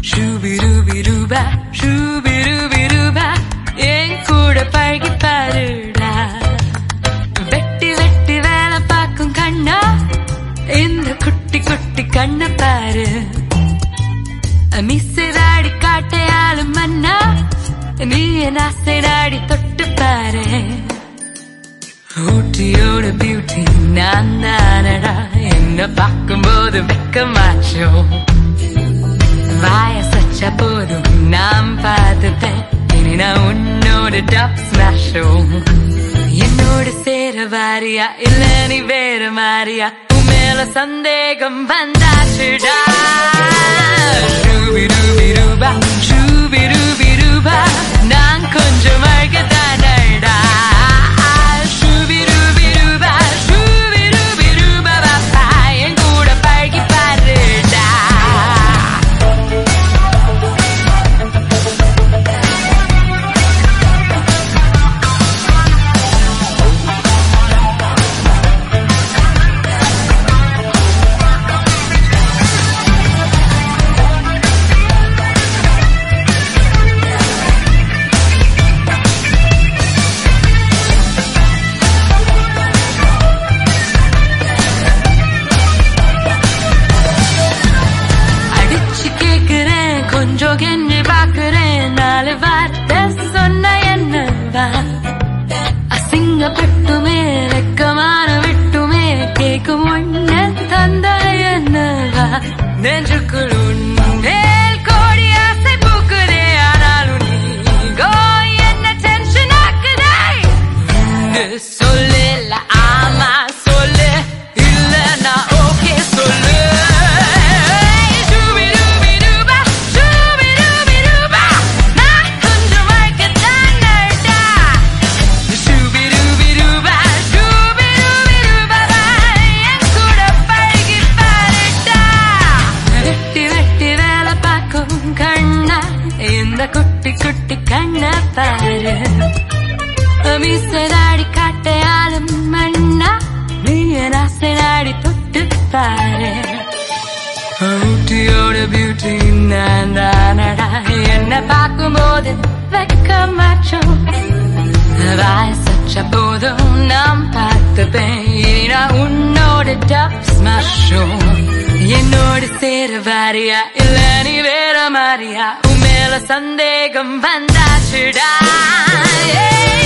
ஷூபிருபிருபா ஷூபிருபிருபா என் கூட பழகி பாருடா வெட்டி வெட்டி வேலை பார்க்கும் கண்ணா இந்த குட்டி குட்டி கண்ண பாரு மிஸ்ஸராடி காட்டையாளும் மன்னா நீ என் ஆசைடாடி தொட்டு பாரு ஊட்டியோட பியூட்டி நான் தானடா என்ன பார்க்கும்போது வெக்க மாச்சோ வாய சச்ச போதும் நாம் பார்த்துப்பேன் இனி நான் உன்னோட டாப் ஸ்மாஷோ என்னோட சேர வாரியா இல்ல நீ வேற மாறியா உன் மேல சந்தேகம் வந்தாச்சுடா ஷூபிருபிருபா ஷூபிருபிருபா நான் கொஞ்சம் அழகதானடா ஷூபிருபிருபா ஷூபிருபிருபா பாப்பா என் கூட பழகி பாருடா அடிச்சு கேக்குறேன் கொஞ்சம் கெஞ்சி பாக்குறேன் நாலு வார்த்தை சொன்ன என்னவா அசிங்கப்பட்டுமே வெக்கமான விட்டுமே கேக்கும் ஒண்ணு தந்த என்னவா நெஞ்சுக்குள் உன்னேல் கோடி ஆசை பூக்குதே ஆனாலும் நீங்கோ என்ன டென்ஷன் ஆக்குதே உண்டு சொல்லு இல்ல ஆமா சொல்லு இல்ல நான் ஓகே சொல்லு ஷூபிடுபிடுபா, ஷூபிடுபிடுபா, நான் கொஞ்சம் வழக்கத்தானடா. ஷூபிடுபிடுபா, ஷூபிடுபிடுபா, என் கூட பழகி பாருடா. வெட்டி வெட்டி வேலை பார்க்கும் கண்ணா இந்த குட்டி குட்டி கண்ண பாரு மிசராடி காட்டையாலும் மண்ணா நீ என் ஆசைடாடி தொட்டு பாரு ஊட்டியோட பியூட்டி நான் தானடா என்ன பார்க்கும்போது வெக்க மாச்சோம் வாய் சச்ச போதும் நாம் பார்த்துப்பேன் இனி நான் உன்னோட டப் ஸ்மாஷும் என்னோட சேர வாரியா இல்ல நீ வேற மாறியா உன் மேல சந்தேகம் வந்தாச்சுடா ஏய்